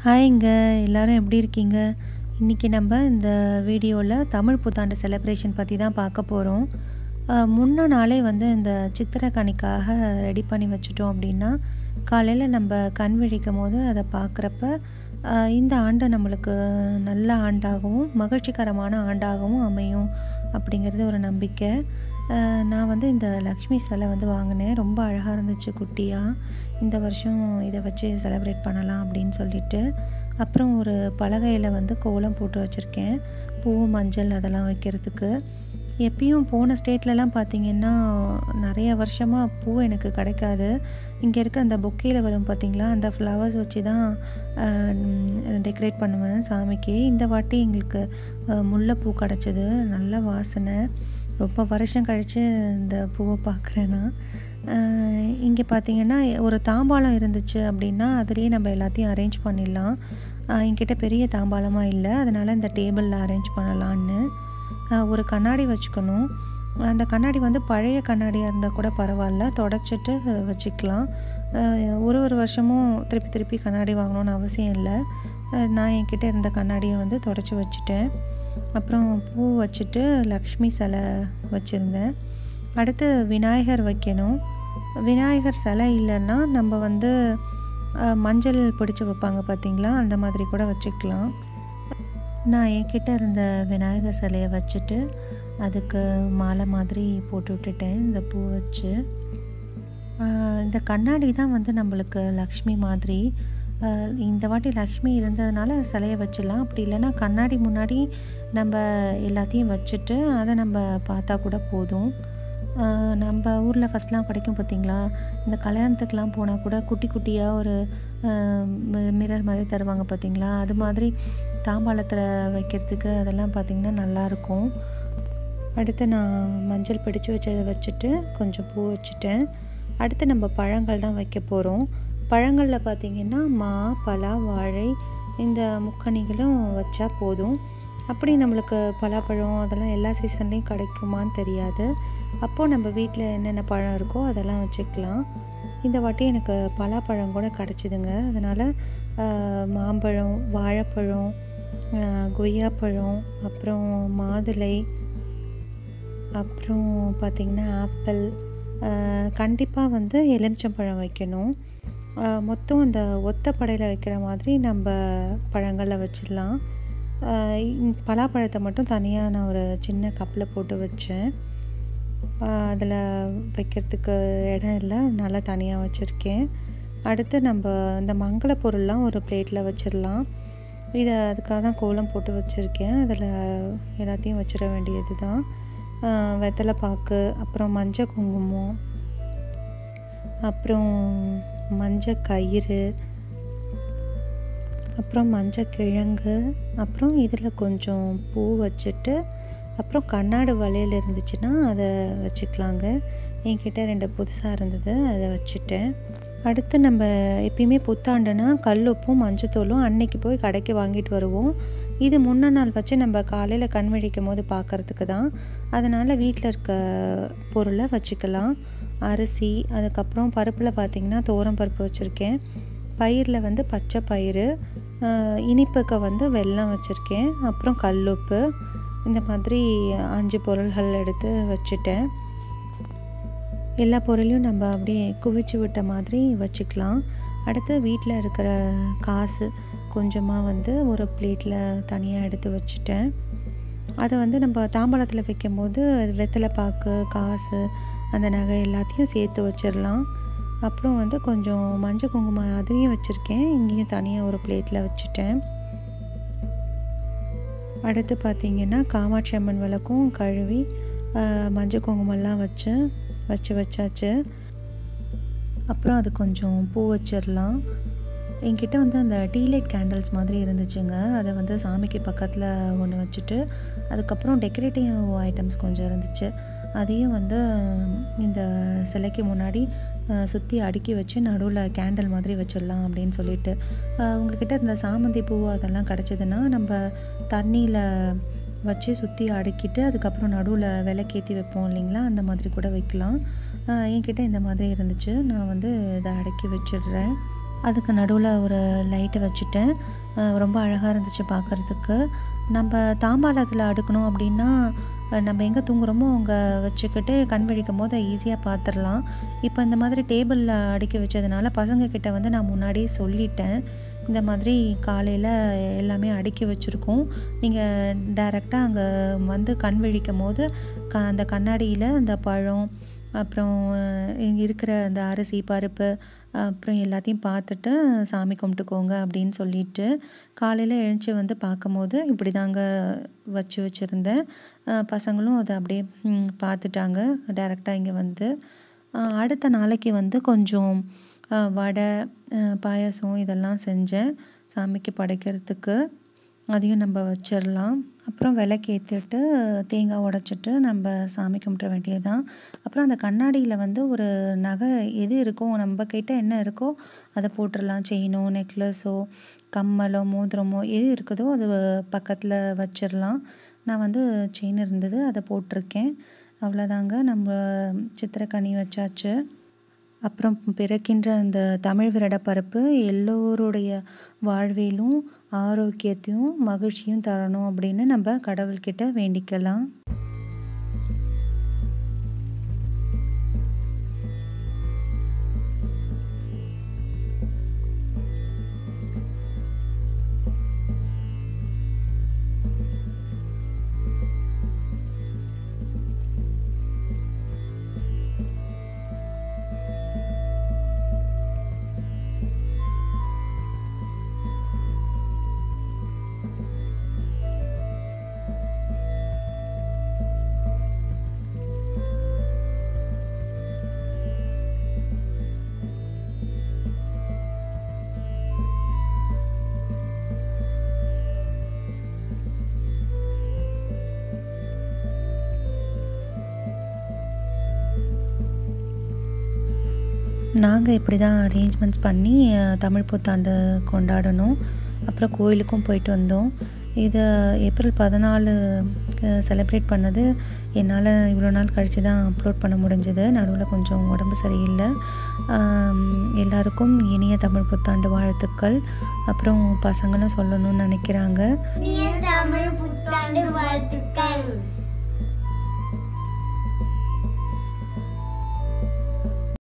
ஹாய்ங்க எல்லாரும் எப்படி இருக்கீங்க இன்றைக்கி நம்ம இந்த வீடியோவில் தமிழ் புத்தாண்டு செலிப்ரேஷன் பற்றி தான் பார்க்க போகிறோம் முன்ன நாளே வந்து இந்த சித்திரக்கனிக்காக ரெடி பண்ணி வச்சுட்டோம் அப்படின்னா காலையில் நம்ம கண் விழிக்கும் போது அதை பார்க்குறப்ப இந்த ஆண்டு நம்மளுக்கு நல்ல ஆண்டாகவும் மகிழ்ச்சிகரமான ஆண்டாகவும் அமையும் அப்படிங்கிறது ஒரு நம்பிக்கை அஹ் நான் வந்து இந்த லக்ஷ்மி சிலை வந்து வாங்கினேன் ரொம்ப அழகாக இருந்துச்சு குட்டியாக இந்த வருஷம் இதை வச்சு செலிப்ரேட் பண்ணலாம் அப்படின்னு சொல்லிட்டு அப்புறம் ஒரு பலகையில் வந்து கோலம் போட்டு வச்சுருக்கேன் பூ மஞ்சள் அதெல்லாம் வைக்கிறதுக்கு எப்பயும் போன ஸ்டேட்லலாம் பார்த்தீங்கன்னா நிறைய வருஷமாக பூ எனக்கு கிடைக்காது இங்கே இருக்க அந்த பொக்கேயில் வரும் பார்த்தீங்களா அந்த ஃப்ளவர்ஸ் வச்சு தான் டெக்கரேட் பண்ணுவேன் சாமிக்கு இந்த வாட்டி எங்களுக்கு அஹ், முல்லைப்பூ கிடச்சிது நல்ல வாசனை ரொம்ப வருஷம் கழித்து இந்த பூவை பார்க்குறேன் நான் இங்கே பார்த்தீங்கன்னா ஒரு தாம்பாளம் இருந்துச்சு அப்படின்னா அதுலேயே நம்ம எல்லாத்தையும் அரேஞ்ச் பண்ணிடலாம் அஹ், என்கிட்ட பெரிய தாம்பாளமாக இல்லை அதனால் இந்த டேபிளில் அரேஞ்ச் பண்ணலான்னு அஹ், ஒரு கண்ணாடி வச்சுக்கணும் அந்த கண்ணாடி வந்து பழைய கண்ணாடியாக இருந்தால் கூட பரவாயில்ல தொடச்சிட்டு வச்சுக்கலாம் அஹ், ஒரு ஒரு வருஷமும் திருப்பி திருப்பி கண்ணாடி வாங்கணும்னு அவசியம் இல்லை அஹ், நான் என்கிட்ட இருந்த கண்ணாடியை வந்து தொடச்சி வச்சுட்டேன் அப்புறம் பூ வச்சுட்டு லக்ஷ்மி சிலை வச்சுருந்தேன் அடுத்து விநாயகர் வைக்கணும் விநாயகர் சிலை இல்லைன்னா நம்ம வந்து அஹ், மஞ்சள் பிடிச்சி வைப்பாங்க பார்த்தீங்களா அந்த மாதிரி கூட வச்சுக்கலாம் நான் என்கிட்ட இருந்த விநாயகர் சிலையை வச்சுட்டு அதுக்கு மாலை மாதிரி போட்டு விட்டுட்டேன் இந்த பூ வச்சு ஆஹ் இந்த கண்ணாடி தான் வந்து நம்மளுக்கு லக்ஷ்மி மாதிரி ஆஹ் இந்த வாட்டி லக்ஷ்மி இருந்ததுனால சிலையை வச்சிடலாம் அப்படி இல்லைன்னா கண்ணாடி முன்னாடி நம்ம எல்லாத்தையும் வச்சுட்டு அதை நம்ம பார்த்தா கூட போதும் ஆஹ் நம்ம ஊரில் ஃபஸ்ட்லாம் கிடைக்கும் பார்த்தீங்களா இந்த கல்யாணத்துக்கெலாம் போனால் கூட குட்டி குட்டியாக ஒரு மிரர் மாதிரி தருவாங்க பார்த்தீங்களா அது மாதிரி தாம்பாளத்தில் வைக்கிறதுக்கு அதெல்லாம் பார்த்திங்கன்னா நல்லாயிருக்கும் அடுத்து நான் மஞ்சள் பிடிச்சு வச்சதை வச்சுட்டு கொஞ்சம் பூ வச்சுட்டேன் அடுத்து நம்ம பழங்கள் தான் வைக்க போகிறோம் பழங்களில் பார்த்திங்கன்னா மா பலா வாழை இந்த முக்கணிகளும் வச்சா போதும் அப்படி நம்மளுக்கு பலாப்பழம் அதெல்லாம் எல்லா சீசன்லேயும் கிடைக்குமான்னு தெரியாது அப்போது நம்ம வீட்டில் என்னென்ன பழம் இருக்கோ அதெல்லாம் வச்சுக்கலாம் இந்த வாட்டி எனக்கு பலாப்பழம் கூட கிடச்சிதுங்க அதனால் மாம்பழம் வாழைப்பழம் ஆஹ் கொய்யாப்பழம் அப்புறம் மாதுளை அப்புறம் பார்த்திங்கன்னா ஆப்பிள் கண்டிப்பாக வந்து எலுமிச்சம்பழம் வைக்கணும் ஆஹ் மொத்தம் இந்த ஒத்த படையில் வைக்கிற மாதிரி நம்ம பழங்களில் வச்சிடலாம் ஆஹ் இந்த பலாப்பழத்தை மட்டும் தனியாக நான் ஒரு சின்ன கப்பில் போட்டு வச்சேன் அதில் வைக்கிறதுக்கு இடம் இல்லை அதனால தனியாக வச்சுருக்கேன் அடுத்து நம்ம இந்த மங்கள பொருள்லாம் ஒரு பிளேட்டில் வச்சிடலாம் இதை அதுக்காக தான் கோலம் போட்டு வச்சுருக்கேன் அதில் எல்லாத்தையும் வச்சிட வேண்டியது தான் வெத்தலை பாக்கு அப்புறம் மஞ்சள் குங்குமம் அப்புறம் மஞ்சள் கயிறு அப்புறம் மஞ்சள் கிழங்கு அப்புறம் இதில் கொஞ்சம் பூ வச்சுட்டு அப்புறம் கண்ணாடி வளையல் இருந்துச்சுன்னா அதை வச்சுக்கலாங்க என்கிட்ட ரெண்டு புதுசாக இருந்தது அதை வச்சுட்டேன் அடுத்து நம்ம எப்பயுமே புத்தாண்டுனா கல்லுப்பும் மஞ்சத்தூளும் அன்னைக்கு போய் கடைக்கு வாங்கிட்டு வருவோம் இது முன்ன நாள் வச்சு நம்ம காலையில் கண் விழிக்கும் போது பார்க்குறதுக்கு தான் அதனால் வீட்டில் இருக்க பொருளை வச்சுக்கலாம் அரிசி அதுக்கப்புறம் பருப்பில் பார்த்திங்கன்னா தோரம் பருப்பு வச்சுருக்கேன் பயிரில் வந்து பச்சை பயிறு ஆஹ் இனிப்புக்கு வந்து வெல்லம் வச்சுருக்கேன் அப்புறம் கல்லுப்பு இந்த மாதிரி அஞ்சு பொருள்கள் எடுத்து வச்சுட்டேன் எல்லா பொருளையும் நம்ம அப்படியே குவிச்சு விட்ட மாதிரி வச்சுக்கலாம் அடுத்து வீட்டில் இருக்கிற காசு கொஞ்சமாக வந்து ஒரு பிளேட்டில் தனியாக எடுத்து வச்சுட்டேன் அதை வந்து நம்ம தாம்பாளத்தில் வைக்கும்போது வெத்தலை பாக்கு காசு அந்த நகை எல்லாத்தையும் சேர்த்து வச்சிடலாம் அப்புறம் வந்து கொஞ்சம் மஞ்சள் குங்குமம் அதையும் வச்சுருக்கேன் இங்கேயும் தனியாக ஒரு பிளேட்டில் வச்சுட்டேன் அடுத்து பார்த்திங்கன்னா காமாட்சி அம்மன் விளக்கும் கழுவி ஆஹ், மஞ்சள் குங்குமம்லாம் வச்சு வச்சு வச்சாச்சு அப்புறம் அது கொஞ்சம் பூ வச்சிடலாம் என்கிட்ட வந்து அந்த டீலைட் கேண்டில்ஸ் மாதிரி இருந்துச்சுங்க அதை வந்து சாமிக்கு பக்கத்தில் ஒன்று வச்சுட்டு அதுக்கப்புறம் டெக்கரேட்டிவ் ஐட்டம்ஸ் கொஞ்சம் இருந்துச்சு அதையும் வந்து இந்த சிலைக்கு முன்னாடி சுற்றி அடுக்கி வச்சு நடுவில் கேண்டில் மாதிரி வச்சிடலாம் அப்படின்னு சொல்லிட்டு அஹ் உங்ககிட்ட இந்த சாமந்தி பூ அதெல்லாம் கிடச்சிதுன்னா நம்ம தண்ணியில் வச்சு சுற்றி அடுக்கிட்டு அதுக்கப்புறம் நடுவில் விளக்கேற்றி வைப்போம் இல்லைங்களா அந்த மாதிரி கூட வைக்கலாம் அஹ் என்கிட்ட இந்த மாதிரி இருந்துச்சு நான் வந்து இதை அடக்கி வச்சிடுறேன் அதுக்கு நடுவில் ஒரு லைட்டை வச்சுட்டேன் அஹ் ரொம்ப அழகாக இருந்துச்சு பார்க்குறதுக்கு நம்ம தாம்பாளத்தில் அடுக்கணும் அப்படின்னா அஹ் நம்ம எங்கே தூங்குறோமோ அங்கே வச்சுக்கிட்டு கண் விழிக்கும் போது ஈஸியாக பார்த்துடலாம் இப்போ இந்த மாதிரி டேபிளில் அடுக்கி வச்சதுனால பசங்கக்கிட்ட வந்து நான் முன்னாடியே சொல்லிட்டேன் இந்த மாதிரி காலையில் எல்லாமே அடுக்கி வச்சுருக்கோம் நீங்கள் டைரெக்டாக அங்கே வந்து கண் விழிக்கும் போது க அந்த கண்ணாடியில் அந்த பழம் அப்புறம் இங்கே இருக்கிற அந்த அரிசி பருப்பு அப்புறம் எல்லாத்தையும் பார்த்துட்டு சாமி கும்பிட்டுக்கோங்க அப்படின்னு சொல்லிட்டு காலையில் எழுந்துச்சி வந்து பார்க்கும்போது இப்படி தாங்க வச்சு வச்சுருந்தேன் பசங்களும் அதை அப்படியே ம், பார்த்துட்டாங்க டைரெக்டாக இங்கே வந்து அஹ் அடுத்த நாளைக்கு வந்து கொஞ்சம் அஹ், வடை அஹ், பாயாசம் இதெல்லாம் செஞ்சேன் சாமிக்கு படைக்கிறதுக்கு அதையும் நம்ம வச்சிடலாம் அப்புறம் விளக்கேற்றிட்டு தேங்காய் உடைச்சிட்டு நம்ம சாமி கும்பிட வேண்டியதுதான் அப்புறம் அந்த கண்ணாடியில் வந்து ஒரு நகை எது இருக்கோ நம்ம கிட்ட என்ன இருக்கோ அதை போட்டுடலாம் செயினோ நெக்லஸோ கம்மலோ மோதிரமோ எது இருக்குதோ அது பக்கத்தில் வச்சிடலாம் நான் வந்து செயின் இருந்தது அதை போட்டிருக்கேன் அவ்வளோதாங்க நம்ம சித்திரக்கனி வச்சாச்சு அப்புறம் பிறக்கின்ற அந்த தமிழ் விரடப்பரப்பு எல்லோருடைய வாழ்விலும் ஆரோக்கியத்தையும் மகிழ்ச்சியும் தரணும் அப்படின்னு நம்ம கடவுள்கிட்ட வேண்டிக்கலாம் நாங்கள் இப்படி தான் அரேஞ்ச்மெண்ட்ஸ் பண்ணி அஹ், தமிழ் புத்தாண்டு கொண்டாடணும் அப்புறம் கோயிலுக்கும் போயிட்டு வந்தோம் இது ஏப்ரல் பதினாலு செலிப்ரேட் பண்ணது என்னால் இவ்வளோ நாள் கழித்து தான் அப்லோட் பண்ண முடிஞ்சது நடுவில் கொஞ்சம் உடம்பு சரியில்லை ஆம், எல்லாருக்கும் இனிய தமிழ் புத்தாண்டு வாழ்த்துக்கள் அப்புறம் பசங்களும் சொல்லணும்னு நினைக்கிறாங்க இனிய தமிழ் புத்தாண்டு வாழ்த்துக்கள்